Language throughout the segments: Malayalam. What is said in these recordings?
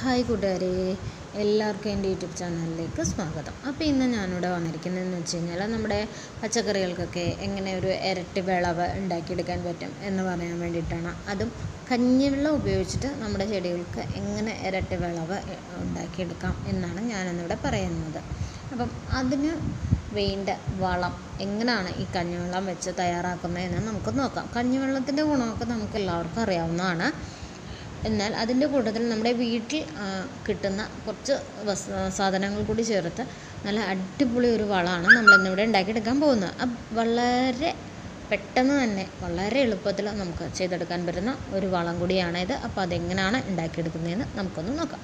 ഹായ് കൂട്ടുകാരെ എല്ലാവർക്കും എൻ്റെ യൂട്യൂബ് ചാനലിലേക്ക് സ്വാഗതം അപ്പോൾ ഇന്ന് ഞാനിവിടെ വന്നിരിക്കുന്നതെന്ന് വെച്ച് കഴിഞ്ഞാൽ നമ്മുടെ പച്ചക്കറികൾക്കൊക്കെ എങ്ങനെ ഒരു ഇരട്ടി വിളവ് ഉണ്ടാക്കിയെടുക്കാൻ പറ്റും എന്ന് പറയാൻ വേണ്ടിയിട്ടാണ് അതും കഞ്ഞിവെള്ളം ഉപയോഗിച്ചിട്ട് നമ്മുടെ ചെടികൾക്ക് എങ്ങനെ ഇരട്ടി വിളവ് ഉണ്ടാക്കിയെടുക്കാം എന്നാണ് ഞാനിന്നിവിടെ പറയുന്നത് അപ്പം അതിന് വേണ്ട വളം എങ്ങനെയാണ് ഈ കഞ്ഞിവെള്ളം വെച്ച് തയ്യാറാക്കുന്നതെന്ന് നമുക്ക് നോക്കാം കഞ്ഞിവെള്ളത്തിൻ്റെ ഗുണമൊക്കെ നമുക്ക് എല്ലാവർക്കും അറിയാവുന്നതാണ് എന്നാൽ അതിൻ്റെ കൂട്ടത്തിൽ നമ്മുടെ വീട്ടിൽ ആ, കിട്ടുന്ന കുറച്ച് വസ് സാധനങ്ങൾ കൂടി ചേർത്ത് നല്ല അടിപൊളി ഒരു വളമാണ് നമ്മൾ ഇന്നിവിടെ ഉണ്ടാക്കിയെടുക്കാൻ പോകുന്നത് അപ്പം വളരെ പെട്ടെന്ന് തന്നെ വളരെ എളുപ്പത്തിൽ നമുക്ക് ചെയ്തെടുക്കാൻ പറ്റുന്ന ഒരു വളം കൂടിയാണ് ഇത് അപ്പോൾ അതെങ്ങനെയാണ് ഉണ്ടാക്കിയെടുക്കുന്നതെന്ന് നമുക്കൊന്ന് നോക്കാം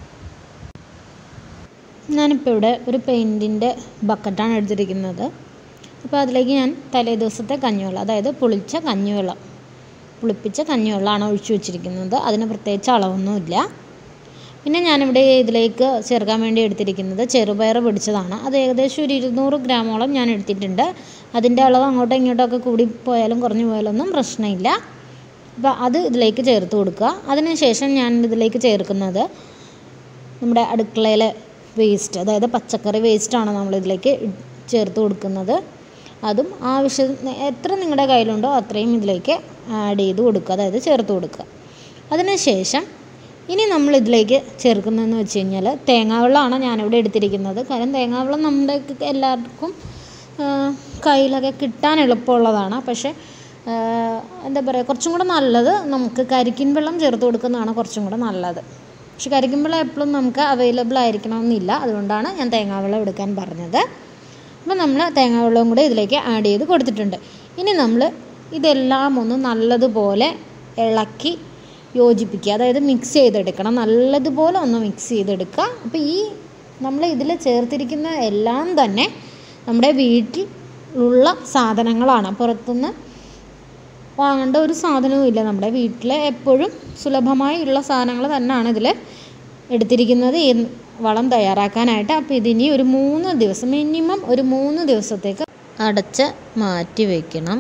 ഞാനിപ്പോൾ ഇവിടെ ഒരു പെയിൻറ്റിൻ്റെ ബക്കറ്റാണ് എടുത്തിരിക്കുന്നത് അപ്പോൾ അതിലേക്ക് ഞാൻ തലേ ദിവസത്തെ കഞ്ഞിവെള്ളം അതായത് പുളിച്ച കഞ്ഞിവെള്ളം പുളിപ്പിച്ച കഞ്ഞിവെള്ളമാണ് ഒഴിച്ചു വെച്ചിരിക്കുന്നത് അതിന് പ്രത്യേകിച്ച് അളവൊന്നുമില്ല പിന്നെ ഞാനിവിടെ ഇതിലേക്ക് ചേർക്കാൻ വേണ്ടി എടുത്തിരിക്കുന്നത് ചെറുപയർ പിടിച്ചതാണ് അത് ഏകദേശം ഒരു ഇരുന്നൂറ് ഗ്രാമോളം ഞാൻ എടുത്തിട്ടുണ്ട് അതിൻ്റെ അളവ് അങ്ങോട്ടും ഇങ്ങോട്ടൊക്കെ കൂടി പോയാലും കുറഞ്ഞു പോയാലൊന്നും പ്രശ്നമില്ല അപ്പോൾ അത് ഇതിലേക്ക് ചേർത്ത് കൊടുക്കുക അതിനുശേഷം ഞാൻ ഇതിലേക്ക് ചേർക്കുന്നത് നമ്മുടെ അടുക്കളയിലെ വേസ്റ്റ് അതായത് പച്ചക്കറി വേസ്റ്റാണ് നമ്മളിതിലേക്ക് ഇ- ചേർത്ത് കൊടുക്കുന്നത് അതും ആവശ്യം എത്ര നിങ്ങളുടെ കയ്യിലുണ്ടോ അത്രയും ഇതിലേക്ക് ആഡ് ചെയ്ത് കൊടുക്കുക അതായത് ചേർത്ത് കൊടുക്കുക അതിനുശേഷം ഇനി നമ്മൾ ഇതിലേക്ക് ചേർക്കുന്നതെന്ന് വെച്ച് കഴിഞ്ഞാൽ തേങ്ങാവെള്ളമാണ് ഞാനിവിടെ എടുത്തിരിക്കുന്നത് കാരണം തേങ്ങാവെള്ളം നമ്മുടെ എല്ലാവർക്കും ആ, കയ്യിലൊക്കെ കിട്ടാൻ എളുപ്പമുള്ളതാണ് പക്ഷേ ആ, എന്താ പറയുക കുറച്ചും കൂടെ നല്ലത് നമുക്ക് കരിക്കിൻ വെള്ളം ചേർത്ത് കൊടുക്കുന്നതാണ് കുറച്ചും കൂടെ നല്ലത് പക്ഷെ കരിക്കിൻ വെള്ളം എപ്പോഴും നമുക്ക് അവൈലബിൾ ആയിരിക്കണമെന്നില്ല അതുകൊണ്ടാണ് ഞാൻ തേങ്ങാവെള്ളം എടുക്കാൻ പറഞ്ഞത് അപ്പോൾ നമ്മൾ തേങ്ങാവെള്ളവും കൂടെ ഇതിലേക്ക് ആഡ് ചെയ്ത് കൊടുത്തിട്ടുണ്ട് ഇനി നമ്മൾ ഇതെല്ലാം ഒന്ന് നല്ലതുപോലെ ഇളക്കി യോജിപ്പിക്കുക അതായത് മിക്സ് ചെയ്തെടുക്കണം നല്ലതുപോലെ ഒന്ന് മിക്സ് ചെയ്തെടുക്കുക അപ്പോൾ ഈ നമ്മൾ ഇതിൽ ചേർത്തിരിക്കുന്ന എല്ലാം തന്നെ നമ്മുടെ വീട്ടിൽ ഉള്ള സാധനങ്ങളാണ് പുറത്തുനിന്ന് വാങ്ങേണ്ട ഒരു സാധനവും ഇല്ല നമ്മുടെ വീട്ടിൽ എപ്പോഴും സുലഭമായി ഉള്ള സാധനങ്ങൾ തന്നെയാണ് ഇതിൽ എടുത്തിരിക്കുന്നത് ഈ വളം തയ്യാറാക്കാനായിട്ട് അപ്പോൾ ഇതിനി ഒരു മൂന്ന് ദിവസം മിനിമം ഒരു മൂന്ന് ദിവസത്തേക്ക് അടച്ച് മാറ്റി വയ്ക്കണം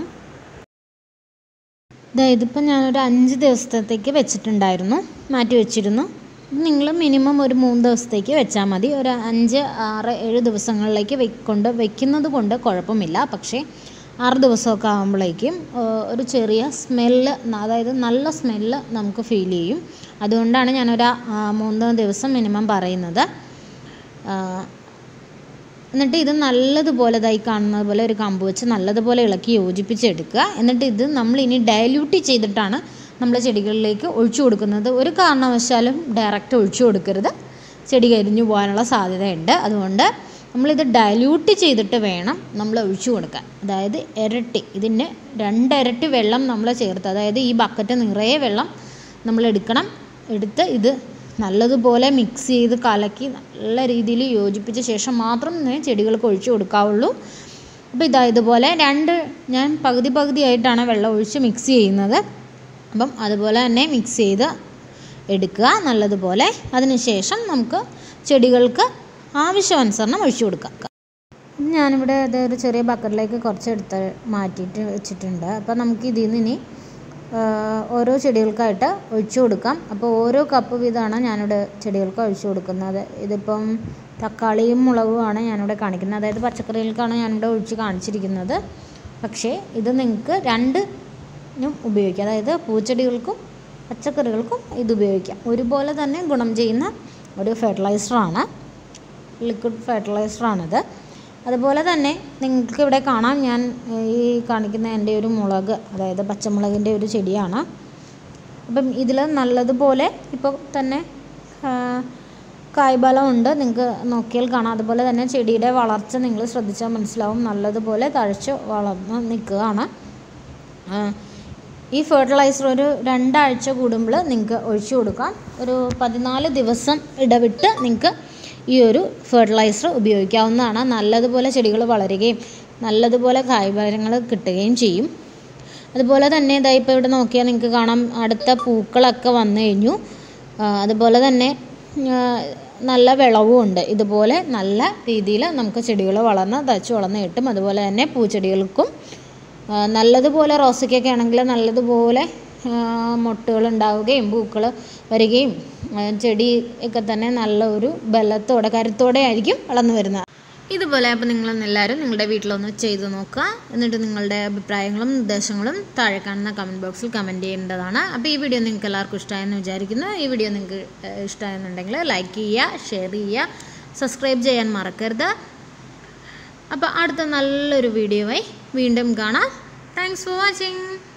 അതായത് ഇപ്പം ഞാനൊരു അഞ്ച് ദിവസത്തേക്ക് വെച്ചിട്ടുണ്ടായിരുന്നു മാറ്റി വെച്ചിരുന്നു നിങ്ങൾ മിനിമം ഒരു മൂന്ന് ദിവസത്തേക്ക് വെച്ചാൽ മതി ഒരു അഞ്ച് ആറ് ഏഴ് ദിവസങ്ങളിലേക്ക് വെ- കൊണ്ട് വെക്കുന്നത് കൊണ്ട് കുഴപ്പമില്ല പക്ഷേ ആറ് ദിവസമൊക്കെ ആകുമ്പോഴേക്കും ഒരു ചെറിയ സ്മെല്ല് അതായത് നല്ല സ്മെല്ല് നമുക്ക് ഫീൽ ചെയ്യും അതുകൊണ്ടാണ് ഞാനൊരു ആ, മൂന്ന് ദിവസം മിനിമം പറയുന്നത് ആ, എന്നിട്ട് ഇത് നല്ലതുപോലെ ഇതായി കാണുന്നത് പോലെ ഒരു കമ്പ് വെച്ച് നല്ലതുപോലെ ഇളക്കി യോജിപ്പിച്ചെടുക്കുക എന്നിട്ട് ഇത് നമ്മൾ ഇനി ഡയല്യൂട്ട് ചെയ്തിട്ടാണ് നമ്മൾ ചെടികളിലേക്ക് ഒഴിച്ചു കൊടുക്കുന്നത് ഒരു കാരണവശാലും ഡയറക്റ്റ് ഒഴിച്ചു കൊടുക്കരുത് ചെടി കരിഞ്ഞു പോകാനുള്ള സാധ്യതയുണ്ട് അതുകൊണ്ട് നമ്മളിത് ഡയല്യൂട്ട് ചെയ്തിട്ട് വേണം നമ്മൾ ഒഴിച്ചു കൊടുക്കാൻ അതായത് ഇരട്ടി ഇതിന് രണ്ടിരട്ടി വെള്ളം നമ്മൾ ചേർത്ത് അതായത് ഈ ബക്കറ്റ് നിറയെ വെള്ളം നമ്മൾ എടുക്കണം എടുത്ത് ഇത് നല്ലതുപോലെ മിക്സ് ചെയ്ത് കലക്കി നല്ല രീതിയിൽ യോജിപ്പിച്ച ശേഷം മാത്രം ഇതിനെ ചെടികൾക്ക് ഒഴിച്ചു കൊടുക്കാവുള്ളൂ അപ്പോൾ ഇതാ ഇതുപോലെ രണ്ട് ഞാൻ പകുതി പകുതിയായിട്ടാണ് വെള്ളം ഒഴിച്ച് മിക്സ് ചെയ്യുന്നത് അപ്പം അതുപോലെ തന്നെ മിക്സ് ചെയ്ത് എടുക്കുക നല്ലതുപോലെ അതിനുശേഷം നമുക്ക് ചെടികൾക്ക് ആവശ്യാനുസരണം ഒഴിച്ചു കൊടുക്കാം ഞാനിവിടെ ഇത് ഒരു ചെറിയ ബക്കറ്റിലേക്ക് കുറച്ച് എടുത്ത് മാറ്റിയിട്ട് വെച്ചിട്ടുണ്ട് അപ്പോൾ നമുക്ക് ഇതിൽ നിന്ന് ഇനി ആ, ഓരോ ചെടികൾക്കായിട്ട് ഒഴിച്ചു കൊടുക്കാം അപ്പോൾ ഓരോ കപ്പ് വീതമാണ് ഞാനിവിടെ ചെടികൾക്ക് ഒഴിച്ചു കൊടുക്കുന്നത് ഇതിപ്പം തക്കാളിയും മുളകുമാണ് ഞാനിവിടെ കാണിക്കുന്നത് അതായത് പച്ചക്കറികൾക്കാണ് ഞാനിവിടെ ഒഴിച്ച് കാണിച്ചിരിക്കുന്നത് പക്ഷേ ഇത് നിങ്ങൾക്ക് രണ്ടിനും ഉപയോഗിക്കാം അതായത് പൂച്ചെടികൾക്കും പച്ചക്കറികൾക്കും ഇത് ഉപയോഗിക്കാം ഒരുപോലെ തന്നെ ഗുണം ചെയ്യുന്ന ഒരു ഫെർട്ടിലൈസറാണ് ലിക്വിഡ് ഫെർട്ടിലൈസറാണിത് അതുപോലെ തന്നെ നിങ്ങൾക്ക് ഇവിടെ കാണാം ഞാൻ ഏഹ്, ഈ കാണിക്കുന്ന എൻ്റെ ഒരു മുളക് അതായത് പച്ചമുളകിൻ്റെ ഒരു ചെടിയാണ് അപ്പം ഇതിൽ നല്ലതുപോലെ ഇപ്പോൾ തന്നെ ആ, കായ്ബലം ഉണ്ട് നിങ്ങൾക്ക് നോക്കിയാൽ കാണാം അതുപോലെ തന്നെ ചെടിയുടെ വളർച്ച നിങ്ങൾ ശ്രദ്ധിച്ചാൽ മനസ്സിലാവും നല്ലതുപോലെ തഴച്ച് വളർന്ന് നിൽക്കുകയാണ് ആ, ഈ ഫെർട്ടിലൈസർ ഒരു രണ്ടാഴ്ച കൂടുമ്പോൾ നിങ്ങൾക്ക് ഒഴിച്ചു കൊടുക്കാം ഒരു പതിനാല് ദിവസം ഇടവിട്ട് നിങ്ങൾക്ക് ഈ ഒരു ഫെർട്ടിലൈസർ ഉപയോഗിക്കാവുന്നതാണ് നല്ലതുപോലെ ചെടികൾ വളരുകയും നല്ലതുപോലെ കായ്ഫലങ്ങൾ കിട്ടുകയും ചെയ്യും അതുപോലെ തന്നെ ഇതാ ഇപ്പോൾ ഇവിടെ നോക്കിയാൽ നിങ്ങൾക്ക് കാണാം അടുത്ത പൂക്കളൊക്കെ വന്നു കഴിഞ്ഞു ആ, അതുപോലെ തന്നെ ആ, നല്ല വിളവും ഉണ്ട് ഇതുപോലെ നല്ല രീതിയിൽ നമുക്ക് ചെടികൾ വളർന്ന് തഴച്ച് വളർന്ന് കിട്ടും അതുപോലെ തന്നെ പൂച്ചെടികൾക്കും ആ, നല്ലതുപോലെ റോസയ്ക്കൊക്കെ ആണെങ്കിൽ നല്ലതുപോലെ മൊട്ടുകൾ ഉണ്ടാവുകയും പൂക്കൾ വരികയും ആ, ചെടി ഒക്കെ തന്നെ നല്ല ഒരു ബലത്തോടെ കരുത്തോടെ ആയിരിക്കും വളർന്നു വരുന്നത് ഇതുപോലെ അപ്പോൾ നിങ്ങളൊന്ന് എല്ലാവരും നിങ്ങളുടെ വീട്ടിലൊന്ന് ചെയ്ത് നോക്കുക എന്നിട്ട് നിങ്ങളുടെ അഭിപ്രായങ്ങളും നിർദ്ദേശങ്ങളും താഴെ കാണുന്ന കമൻറ്റ് ബോക്സിൽ കമൻറ്റ് ചെയ്യേണ്ടതാണ് അപ്പോൾ ഈ വീഡിയോ നിങ്ങൾക്ക് എല്ലാവർക്കും ഇഷ്ടമായെന്ന് വിചാരിക്കുന്നു ഈ വീഡിയോ നിങ്ങൾക്ക് ഏഹ്, ഇഷ്ടമായെന്നുണ്ടെങ്കിൽ ലൈക്ക് ചെയ്യുക ഷെയർ ചെയ്യുക സബ്സ്ക്രൈബ് ചെയ്യാൻ മറക്കരുത് അപ്പോൾ അടുത്ത നല്ലൊരു വീഡിയോയായി വീണ്ടും കാണാം താങ്ക്സ് ഫോർ വാച്ചിങ്